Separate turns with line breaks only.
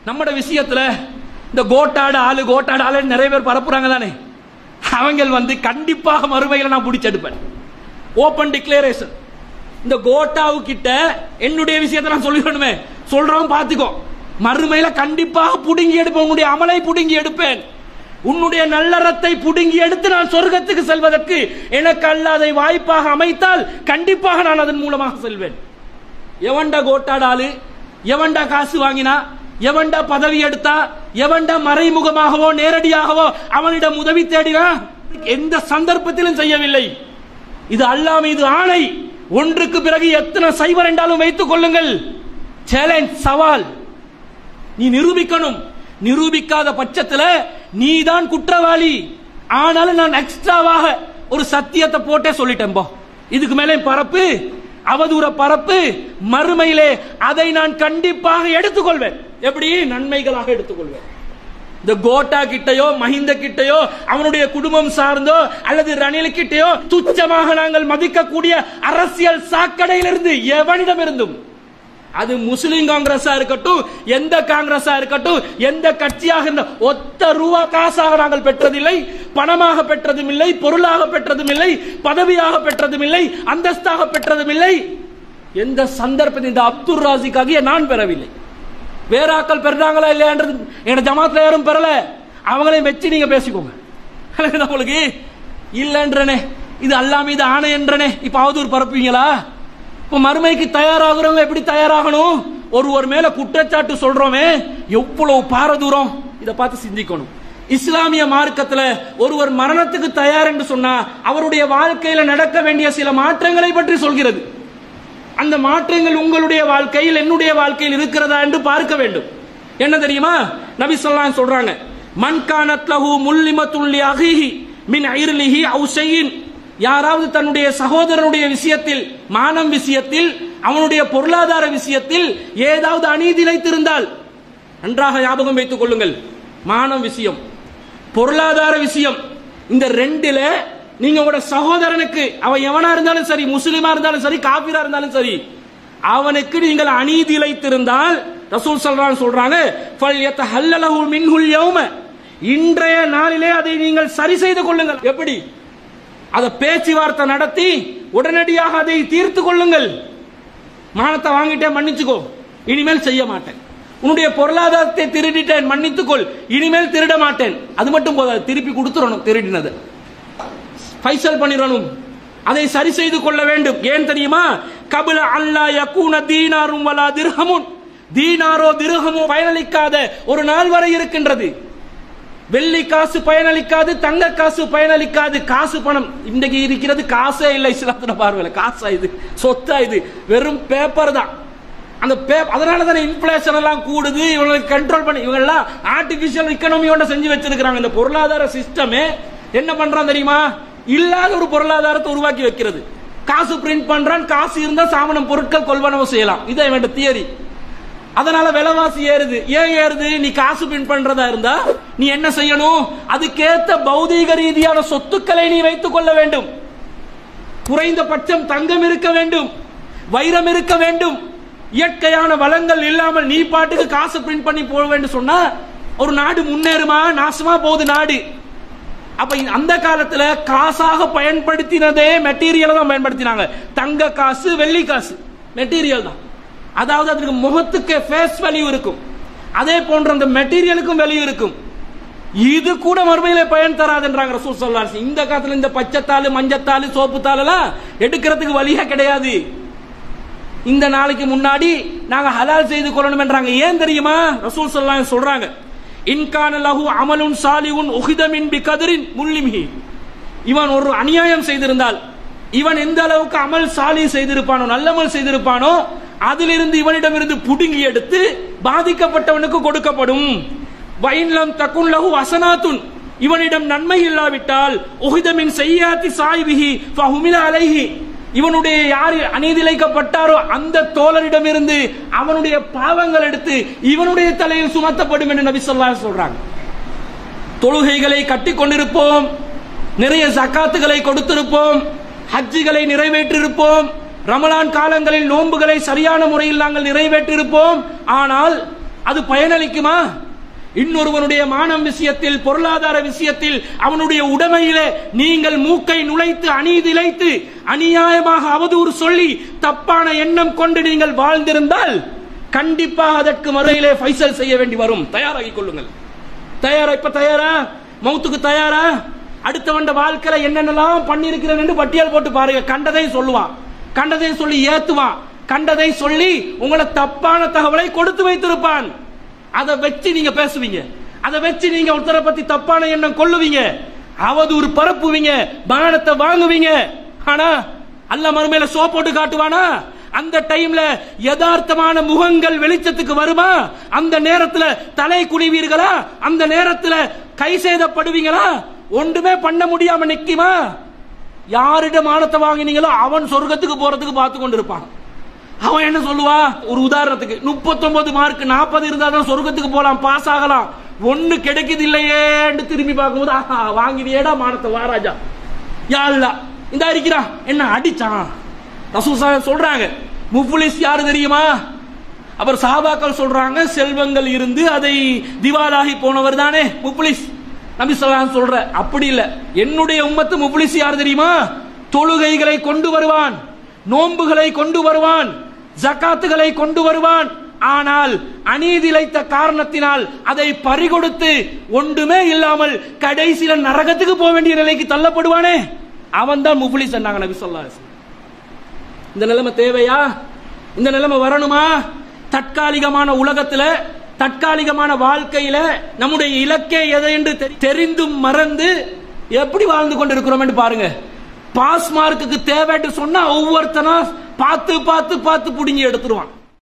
நம்மட விஷயத்துல இந்த கோட்டாடு ஆளு கோட்டாடு ஆளு நிறைய பேர் பரப்புறாங்க தானே அவங்க வந்து கண்டிப்பாக மறுமையில நான் பிடிச்செடுப்பேன் ஓபன் டிக்ளரேஷன் இந்த கோட்டாவு கிட்ட என்னுடைய விஷயத்தை நான் சொல்லிடணுமே சொல்றவன் பாத்துக்கோ மறுமையில கண்டிப்பாக புடுங்கி எடுப்பேன் உன்னுடைய அமலை புடுங்கி எடுப்பேன் உன்னுடைய நல்லறத்தை புடுங்கி எடுத்து நான் சொர்க்கத்துக்கு செல்வதற்கு எனக்கு அல்ல அதை வாய்ப்பாக அமைத்தால் கண்டிப்பாக நான் அதன் மூலமாக செல்வேன் எவன்டா கோட்டாடாலு எவன்டா காசு வாங்கினா எவன்டா பதவி எடுத்தா எவன்டா மறைமுகமாகவோ நேரடியாகவோ அவனிடம் உதவி தேடினா எந்த சந்தர்ப்பத்திலும் செய்யவில்லை இது அல்லாம இது ஆணை ஒன்றுக்கு பிறகு எத்தனை சைவர் என்றாலும் வைத்துக் கொள்ளுங்கள் சேலஞ்ச் சவால் நீ நிரூபிக்கணும் நிரூபிக்காத பட்சத்துல நீதான் குற்றவாளி ஆனாலும் நான் எக்ஸ்ட்ராவாக ஒரு சத்தியத்தை போட்டே சொல்லிட்டேன் போ இதுக்கு மேலே பரப்பு அவதூற பரப்பு மறுமையிலே அதை நான் கண்டிப்பாக எடுத்துக்கொள்வேன் எப்படி நன்மைகளாக எடுத்துக்கொள்வேன் இந்த கோட்டா கிட்டயோ மஹிந்த கிட்டயோ அவனுடைய குடும்பம் சார்ந்தோ அல்லது ரணில் கிட்டயோ துச்சமாக நாங்கள் மதிக்கக்கூடிய அரசியல் சாக்கடையிலிருந்து எவனிடம் இருந்தும் அது முஸ்லிம் காங்கிரஸா இருக்கட்டும் எந்த காங்கிரஸா இருக்கட்டும் எந்த கட்சியாக இருந்த ஒத்த ரூபா காசாக நாங்கள் பெற்றதில்லை பணமாக பெற்றதும் இல்லை பொருளாக பெற்றதும் இல்லை பதவியாக பெற்றதும் இல்லை அந்தஸ்தாக பெற்றதும் இல்லை எந்த சந்தர்ப்பத்தில் இந்த அப்துல் ராசிக்காக நான் பெறவில்லை வேற ஆக்கள் பெறாங்களா இல்லையான்றது எங்க ஜமாத்துல யாரும் பெறல அவங்களையும் வச்சு நீங்க பேசிக்கோங்க விளங்குதா உங்களுக்கு இல்லன்றனே இது அல்லாம இது ஆணை என்றனே இப்ப அவதூறு பரப்புவீங்களா இப்ப மறுமைக்கு தயாராகிறவங்க எப்படி தயாராகணும் ஒருவர் மேல குற்றச்சாட்டு சொல்றோமே எவ்வளவு பாரதூரம் இத பார்த்து சிந்திக்கணும் இஸ்லாமிய மார்க்கத்துல ஒருவர் மரணத்துக்கு தயார் என்று சொன்னா அவருடைய வாழ்க்கையில நடக்க வேண்டிய சில மாற்றங்களை பற்றி சொல்கிறது அந்த மாற்றங்கள் உங்களுடைய வாழ்க்கையில் என்னுடைய வாழ்க்கையில் இருக்கிறதா என்று பார்க்க வேண்டும் என்ன தெரியுமா நபி சொல்லான் சொல்றாங்க மன் கானத் லஹு முல்லிமத்துல் லி அஹீஹி மின் ஐர்லிஹி அவு ஷையின் யாராவது தன்னுடைய சகோதரனுடைய விஷயத்தில் மானம் விஷயத்தில் அவனுடைய பொருளாதார விஷயத்தில் ஏதாவது அநீதி இழைத்திருந்தால் நன்றாக ஞாபகம் வைத்துக் கொள்ளுங்கள் மானம் விஷயம் பொருளாதார விஷயம் இந்த ரெண்டுல நீங்க உங்களோட சகோதரனுக்கு அவன் எவனா இருந்தாலும் சரி முஸ்லிமா இருந்தாலும் சரி காபிரா இருந்தாலும் சரி அவனுக்கு நீங்கள் அநீதி இழைத்திருந்தால் ரசூல் சொல்றான் சொல்றாங்க ஃபல்யத்த ஹல்லலஹு மின்ஹுல் யௌம இன்றைய நாளிலே அதை நீங்கள் சரி செய்து கொள்ளுங்கள் எப்படி அதை பேச்சுவார்த்தை நடத்தி உடனடியாக அதை தீர்த்து கொள்ளுங்கள் மானத்தை வாங்கிட்டேன் மன்னிச்சுக்கோ இனிமேல் செய்ய மாட்டேன் உன்னுடைய பொருளாதாரத்தை திருடிட்டேன் மன்னித்துக்கொள் இனிமேல் திருட மாட்டேன் அது மட்டும் போதாது திருப்பி கொடுத்துடணும் திருடினது ஃபைசல் பண்ணிடணும் அதை சரி செய்து கொள்ள வேண்டும் ஏன் தெரியுமா கபில அல்லா யக்கூன தீனாரும் வலா திர்ஹமுன் தீனாரோ திர்ஹமோ பயனளிக்காத ஒரு நாள் வரை இருக்கின்றது வெள்ளி காசு பயனளிக்காது தங்க காசு பயனளிக்காது காசு பணம் இன்றைக்கு இருக்கிறது காசே இல்லை இஸ்லாத்துல பார்வையில் காசா இது சொத்தா இது வெறும் பேப்பர் தான் அந்த பேப் அதனால தானே இன்ஃபிளேஷன் எல்லாம் கூடுது இவங்களுக்கு கண்ட்ரோல் பண்ணி இவங்க எல்லாம் ஆர்டிபிஷியல் இக்கனாமியோட செஞ்சு வச்சிருக்காங்க இந்த பொருளாதார சிஸ்டமே என்ன பண்றான் தெரியுமா இல்லாத ஒரு பொருளாதாரத்தை உருவாக்கி வைக்கிறது காசு பிரிண்ட் பண்றான் காசு இருந்தா சாமனம் பொருட்கள் கொள்வனவு செய்யலாம் இதை வேண்ட தியரி அதனால விலைவாசி ஏறுது ஏன் ஏறுது நீ காசு பின் பண்றதா இருந்தா நீ என்ன செய்யணும் அதுக்கேத்த பௌதீக ரீதியான சொத்துக்களை நீ வைத்துக் கொள்ள வேண்டும் குறைந்தபட்சம் தங்கம் இருக்க வேண்டும் வைரம் இருக்க வேண்டும் இயற்கையான வளங்கள் இல்லாமல் நீ பாட்டுக்கு காசு பிரிண்ட் பண்ணி போக வேண்டும் சொன்னா ஒரு நாடு முன்னேறுமா நாசமா போகுது நாடு அப்ப இந்த- அந்த காலத்துல காசாக பயன்படுத்தினதே மெட்டீரியல் தான் பயன்படுத்தினாங்க தங்க காசு வெள்ளி காசு மெட்டீரியல் தான் அதாவது அதுக்கு முகத்துக்கு ஃபேஸ் வேல்யூ இருக்கும் அதே போன்ற அந்த மெட்டீரியலுக்கும் வேல்யூ இருக்கும் இது கூட மறுமையில பயன் தராதுன்றாங்க ரசூல் ஸல்லல்லாஹு அலைஹி வஸல்லம். இந்த காலத்துல இந்த பச்சைத்தாள் மஞ்சத்தாள் சோப்புத்தாள் எல்லாம் எடுக்கிறதுக்கு வழியே கிடையாது இந்த நாளைக்கு முன்னாடி நாங்க ஹலால் செய்து கொள்ளணும் என்றாங்க ஏன் தெரியுமா ரசூல் ஸல்லல்லாஹு அலைஹி வஸல்லம் சொல்றாங்க இன்கான லஹு அமலுன் சாலிவுன் உஹிதமின் பி கதரின் முல்லிமிஹி இவன் ஒரு அநியாயம் செய்திருந்தால் இவன் எந்த அளவுக்கு அமல் சாலி செய்திருப்பானோ நல்லமல் செய்திருப்பானோ அதிலிருந்து இவனிடமிருந்து புடுங்கி எடுத்து பாதிக்கப்பட்டவனுக்கு கொடுக்கப்படும் வைன்லம் தக்குன் லஹு அசனாத்துன் இவனிடம் நன்மை இல்லாவிட்டால் உஹிதமின் செய்யாத்தி சாய்விஹி ஃபஹுமில அலைஹி இவனுடைய யார் அநீதிழைக்கப்பட்டாரோ அந்த தோழரிடமிருந்து அவனுடைய பாவங்கள் எடுத்து இவனுடைய தலையில் சுமத்தப்படும் என்று நபி ஸல்லல்லாஹு அலைஹி சொல்றாங்க தொழுகைகளை கட்டி கொண்டிருப்போம் நிறைய ஜக்காத்துகளை கொடுத்திருப்போம் ஹஜ்ஜுகளை நிறைவேற்றிருப்போம் ரமலான் காலங்களில் நோன்புகளை சரியான முறையில் நாங்கள் நிறைவேற்றிருப்போம் ஆனால் அது பயனளிக்குமா இன்னொருவனுடைய மானம் விஷயத்தில் பொருளாதார விஷயத்தில் அவனுடைய உடைமையிலே நீங்கள் மூக்கை நுழைத்து அநீதிழைத்து அநியாயமாக அவதூறு சொல்லி தப்பான எண்ணம் கொண்டு நீங்கள் வாழ்ந்திருந்தால் கண்டிப்பாக அதற்கு மறுமையிலே ஃபைசல் செய்ய வேண்டி வரும் தயாராகிக் கொள்ளுங்கள் தயாரா இப்ப தயாரா மௌத்துக்கு தயாரா அடுத்தவண்ட வாழ்க்கையில என்னென்னலாம் பண்ணிருக்கிறேன் பட்டியல் போட்டு பாருங்க கண்டதையும் சொல்லுவான் கண்டதையும் சொல்லி ஏத்துவான் கண்டதை சொல்லி உங்களை தப்பான தகவலை கொடுத்து வைத்திருப்பான் அதை வச்சு நீங்க பேசுவீங்க அதை வச்சு நீங்க ஒருத்தரை பத்தி தப்பான எண்ணம் கொள்ளுவீங்க அவதூறு பரப்புவீங்க பானத்தை வாங்குவீங்க ஆனா அல்ல மறுமையில சோ போட்டு காட்டுவானா அந்த டைம்ல யதார்த்தமான முகங்கள் வெளிச்சத்துக்கு வருமா அந்த நேரத்துல தலை குனிவீர்களா அந்த நேரத்துல கை சேதப்படுவீங்களா ஒன்றுமே பண்ண முடியாம நிக்குமா யாரிடம் மானத்தை வாங்கினீங்களோ அவன் சொர்க்கத்துக்கு போறதுக்கு பார்த்து கொண்டிருப்பான் அவன் என்ன சொல்லுவா ஒரு உதாரணத்துக்கு முப்பத்தொன்பது மார்க் நாற்பது இருந்தா தான் சொர்க்கத்துக்கு போலாம் பாஸ் ஆகலாம் ஒண்ணு கிடைக்குது இல்லையேன்னு திரும்பி பார்க்கும்போது ஆஹா வாங்கினியேடா மானத்தை வாராஜா யா அல்லா இந்த இருக்கிறான் என்ன அடிச்சான் ரசூசா சொல்றாங்க முஃப்லிஸ் யாரு தெரியுமா அவர் சாபாக்கள் சொல்றாங்க செல்வங்கள் இருந்து அதை திவாலாகி போனவர் தானே முப்ளிஸ் நபி சொல்லான் சொல்ற அப்படி இல்ல என்னுடைய உம்மத்து முப்ளிஸ் யார் தெரியுமா தொழுகைகளை கொண்டு வருவான் நோன்புகளை கொண்டு வருவான் ஜக்காத்துகளை கொண்டு வருவான் ஆனால் அநீதிழைத்த காரணத்தினால் அதை பறிகொடுத்து ஒன்றுமே இல்லாமல் கடைசியில நரகத்துக்கு போக வேண்டிய நிலைக்கு தள்ளப்படுவானே அவன் தான் முப்ளிஸ் சொன்னாங்க நபி சொல்லா இந்த நிலைமை தேவையா இந்த நிலைமை வரணுமா தற்காலிகமான உலகத்துல தற்காலிகமான வாழ்க்கையில நம்முடைய இலக்கே எதை என்று தெரி- தெரிந்தும் மறந்து எப்படி வாழ்ந்து கொண்டிருக்கிறோம் என்று பாருங்க பாஸ் மார்க்குக்கு தேவைன்னு சொன்னா ஒவ்வொருத்தனும் பார்த்து பார்த்து பார்த்து புடுங்கி எடுத்துருவான்